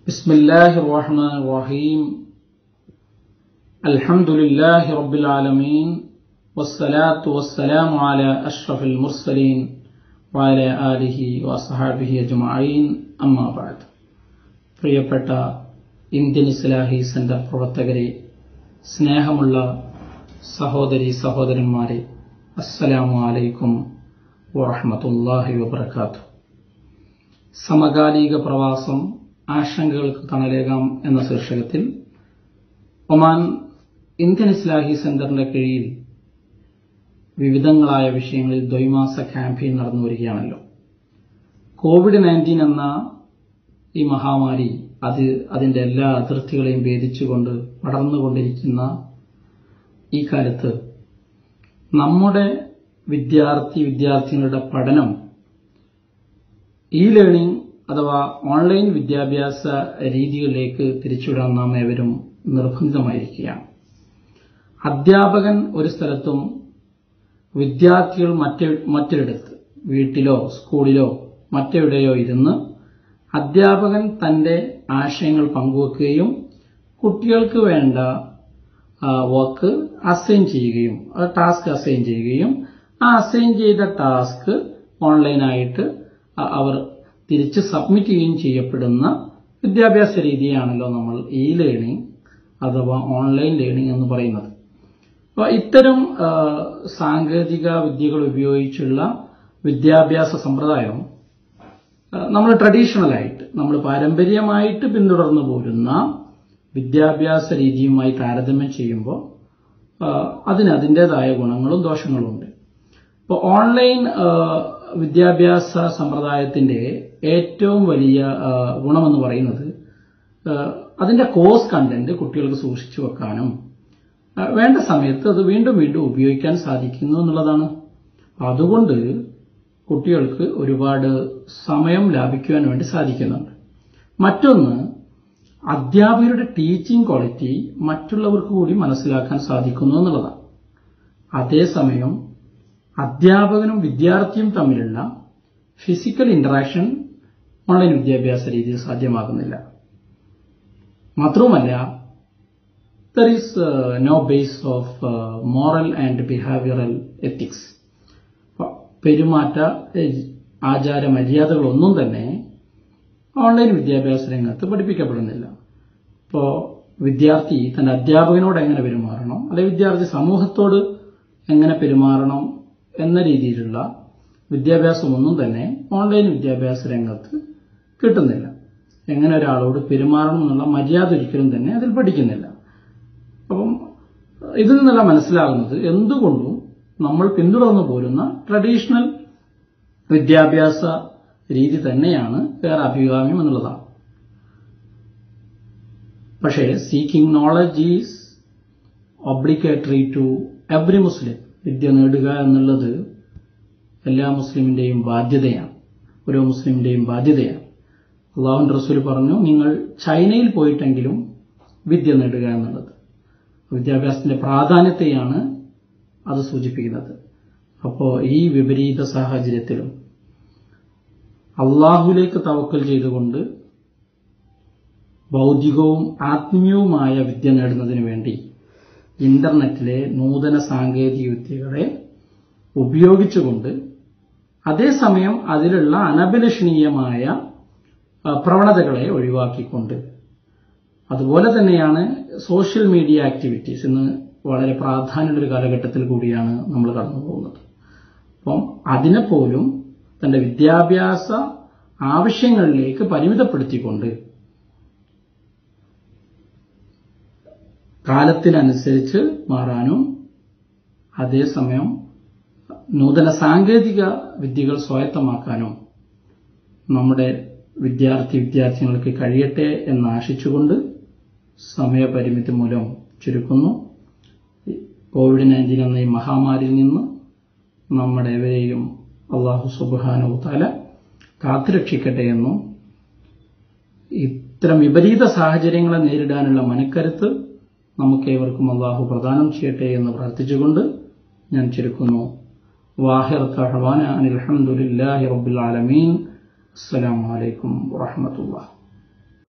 بسم الله الرحمن الرحيم الحمد لله رب العالمين والصلاة والسلام على أشرف المرسلين وعلى آله وأصحابه أجمعين أما بعد പ്രിയപ്പെട്ട ഇന്ത്യൻ ഇസ്ലാഹി സെന്റർ പ്രവർത്തകരെ സ്നേഹമുള്ള സഹോദരി സഹോദരന്മാരെ അസ്സലാമു അലൈക്കും വറഹമത്തല്ലാഹി വബർക്കാത്തു സമകാലിക പ്രവാസം ആശങ്കകൾക്ക് തണലേകാം എന്ന ശീർഷകത്തിൽ ഒമാൻ ഇന്ത്യൻ ഇസ്ലാഹി സെന്ററിന്റെ കീഴിൽ വിവിധങ്ങളായ വിഷയങ്ങളിൽ ദ്വൈമാസ ക്യാമ്പയിൻ നടന്നു വരികയാണല്ലോ കോവിഡ് നയൻറ്റീൻ എന്ന ഈ മഹാമാരി അത് അതിന്റെ എല്ലാ അതിർത്തികളെയും ഭേദിച്ചുകൊണ്ട് പടർന്നുകൊണ്ടിരിക്കുന്ന ഈ കാലത്ത് നമ്മുടെ വിദ്യാർത്ഥി വിദ്യാർത്ഥികളുടെ പഠനം ഇ ലേണിംഗ് അഥവാ ഓൺലൈൻ വിദ്യാഭ്യാസ രീതികളിലേക്ക് തിരിച്ചുവിടാൻ നാം ഏവരും നിർബന്ധിതമായിരിക്കുകയാണ് അധ്യാപകൻ ഒരു സ്ഥലത്തും വിദ്യാർത്ഥികൾ മറ്റൊരിടത്ത് വീട്ടിലോ സ്കൂളിലോ മറ്റെവിടെയോ ഇരുന്ന് അധ്യാപകൻ തന്റെ ആശയങ്ങൾ പങ്കുവെക്കുകയും കുട്ടികൾക്ക് വേണ്ട വർക്ക് അസൈൻ ചെയ്യുകയും ടാസ്ക് അസൈൻ ചെയ്യുകയും ആ അസൈൻ ചെയ്ത ടാസ്ക് ഓൺലൈനായിട്ട് അവർ തിരിച്ച് സബ്മിറ്റ് ചെയ്യുകയും ചെയ്യപ്പെടുന്ന വിദ്യാഭ്യാസ രീതിയാണല്ലോ നമ്മൾ ഇ ലേണിംഗ് അഥവാ ഓൺലൈൻ ലേണിംഗ് എന്ന് പറയുന്നത് അപ്പോൾ ഇത്തരം സാങ്കേതിക വിദ്യകൾ ഉപയോഗിച്ചുള്ള വിദ്യാഭ്യാസ സമ്പ്രദായം നമ്മൾ ട്രഡീഷണലായിട്ട് നമ്മൾ പാരമ്പര്യമായിട്ട് പിന്തുടർന്നു പോരുന്ന വിദ്യാഭ്യാസ രീതിയുമായി താരതമ്യം ചെയ്യുമ്പോൾ അതിന് അതിൻ്റെതായ ഗുണങ്ങളും ദോഷങ്ങളും ഉണ്ട് ഇപ്പോൾ ഓൺലൈൻ വിദ്യാഭ്യാസ സമ്പ്രദായത്തിന്റെ ഏറ്റവും വലിയ ഗുണമെന്ന് പറയുന്നത് അതിന്റെ കോഴ്സ് കണ്ടന്റ് കുട്ടികൾക്ക് സൂക്ഷിച്ചു വെക്കാനും വേണ്ട സമയത്ത് അത് വീണ്ടും വീണ്ടും ഉപയോഗിക്കാൻ സാധിക്കുന്നു എന്നുള്ളതാണ് അതുകൊണ്ട് കുട്ടികൾക്ക് ഒരുപാട് സമയം ലാഭിക്കുവാൻ വേണ്ടി സാധിക്കുന്നുണ്ട് മറ്റൊന്ന് അധ്യാപകരുടെ ടീച്ചിങ് ക്വാളിറ്റി മറ്റുള്ളവർക്ക് കൂടി മനസ്സിലാക്കാൻ സാധിക്കുന്നു എന്നുള്ളതാണ് അതേസമയം അധ്യാപകനും വിദ്യാർത്ഥിയും തമ്മിലുള്ള ഫിസിക്കൽ ഇന്ററാക്ഷൻ ഓൺലൈൻ വിദ്യാഭ്യാസ രീതിയിൽ സാധ്യമാകുന്നില്ല മാത്രവുമല്ല there is no base of moral and behavioural ethics പെരുമാറ്റ ആചാര മര്യാദകളൊന്നും തന്നെ ഓൺലൈൻ വിദ്യാഭ്യാസ രംഗത്ത് പഠിപ്പിക്കപ്പെടുന്നില്ല ഇപ്പോൾ വിദ്യാർത്ഥി തന്റെ അധ്യാപകനോട് എങ്ങനെ പെരുമാറണം അല്ലെങ്കിൽ വിദ്യാർത്ഥി സമൂഹത്തോട് എങ്ങനെ പെരുമാറണം എന്ന രീതിയിലുള്ള വിദ്യാഭ്യാസമൊന്നും തന്നെ ഓൺലൈൻ വിദ്യാഭ്യാസ രംഗത്ത് കിട്ടുന്നില്ല എങ്ങനെ ഒരാളോട് പെരുമാറണം എന്നുള്ള മര്യാദ ഒരിക്കലും തന്നെ അതിൽ പഠിക്കുന്നില്ല അപ്പം ഇതിൽ നിന്നെല്ലാം മനസ്സിലാകുന്നത് എന്തുകൊണ്ടും നമ്മൾ പിന്തുടർന്നു പോരുന്ന ട്രഡീഷണൽ വിദ്യാഭ്യാസ രീതി തന്നെയാണ് വേറെ അഭികാമ്യം എന്നുള്ളതാണ് പക്ഷേ seeking knowledge is obligatory to every Muslim വിദ്യ നേടുക എന്നുള്ളത് എല്ലാ മുസ്ലിമിന്റെയും ബാധ്യതയാണ് ഓരോ മുസ്ലിമിന്റെയും ബാധ്യതയാണ് അള്ളാഹുൻ റസൂൽ പറഞ്ഞു നിങ്ങൾ ചൈനയിൽ പോയിട്ടെങ്കിലും വിദ്യ നേടുക എന്നുള്ളത് വിദ്യാഭ്യാസത്തിന്റെ പ്രാധാന്യത്തെയാണ് അത് സൂചിപ്പിക്കുന്നത് അപ്പോൾ ഈ വിപരീത സാഹചര്യത്തിലും അള്ളാഹുലേക്ക് തവക്കൽ ചെയ്തുകൊണ്ട് ഭൗതികവും ആത്മീയവുമായ വിദ്യ നേടുന്നതിന് വേണ്ടി ഇന്റർനെറ്റിലെ നൂതന സാങ്കേതിക വിദ്യകളെ ഉപയോഗിച്ചുകൊണ്ട് അതേസമയം അതിലുള്ള അനഭിലഷണീയമായ പ്രവണതകളെ ഒഴിവാക്കിക്കൊണ്ട് അതുപോലെ തന്നെയാണ് സോഷ്യൽ മീഡിയ ആക്ടിവിറ്റീസ് ഇന്ന് വളരെ പ്രാധാന്യമുള്ള ഒരു കാലഘട്ടത്തിൽ കൂടിയാണ് നമ്മൾ കടന്നു പോകുന്നത് അപ്പം അതിനെപ്പോലും തന്റെ വിദ്യാഭ്യാസ ആവശ്യങ്ങളിലേക്ക് പരിമിതപ്പെടുത്തിക്കൊണ്ട് കാലത്തിനനുസരിച്ച് മാറാനും അതേസമയം നൂതന സാങ്കേതിക വിദ്യകൾ സ്വായത്തമാക്കാനും നമ്മുടെ വിദ്യാർത്ഥി വിദ്യാർത്ഥികൾക്ക് കഴിയട്ടെ എന്ന് ആശിച്ചുകൊണ്ട് സമയപരിമിതി മൂലം ചുരുക്കുന്നു കോവിഡ് നയൻറ്റീൻ എന്ന ഈ മഹാമാരിയിൽ നിന്ന് നമ്മുടെ ഇവരെയും അള്ളാഹു സുബാനു തല കാത്തുരക്ഷിക്കട്ടെ എന്നും ഇത്തരം വിപരീത സാഹചര്യങ്ങളെ നേരിടാനുള്ള മനക്കരുത്ത് നമുക്കേവർക്കും അള്ളാഹു പ്രദാനം ചെയ്യട്ടെ എന്ന് പ്രാർത്ഥിച്ചുകൊണ്ട് ഞാൻ ചുരുക്കുന്നു വാഹിർ തഹവാന അനിൽഹമുല്ലാഹി റബ്ബുൽ ആലമീൻ അസ്സലാമു അലൈക്കും വറഹമത്തുള്ള